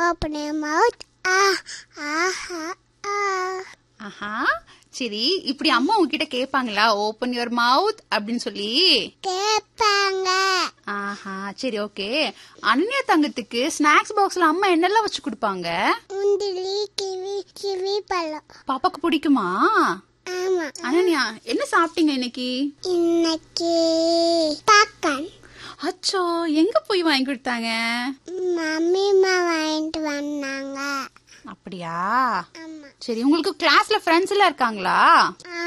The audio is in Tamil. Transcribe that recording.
open your mouth. Ah, ah, ah, ah. ஆஹா சரி இப்படி அம்மா உங்ககிட்ட கேட்பாங்களா ஓபன் யுவர் மவுத் அப்படின்னு சொல்லி கேட்பாங்க ஆஹா சரி ஓகே அனன்யா தங்கத்துக்கு ஸ்நாக்ஸ் பாக்ஸ்ல அம்மா என்னெல்லாம் வச்சு கொடுப்பாங்க முந்திரி கிவி கிவி பழம் பாப்பாக்கு பிடிக்குமா ஆமா அனன்யா என்ன சாப்பிட்டீங்க இன்னைக்கு இன்னைக்கு பாக்கன் அச்சோ எங்க போய் வாங்கி கொடுத்தாங்க மம்மிமா வாங்கிட்டு வந்தாங்க அப்படியா ஆமா சரி உங்களுக்கு கிளாஸ்ல ஃப்ரெண்ட்ஸ் எல்லாம் இருக்காங்களா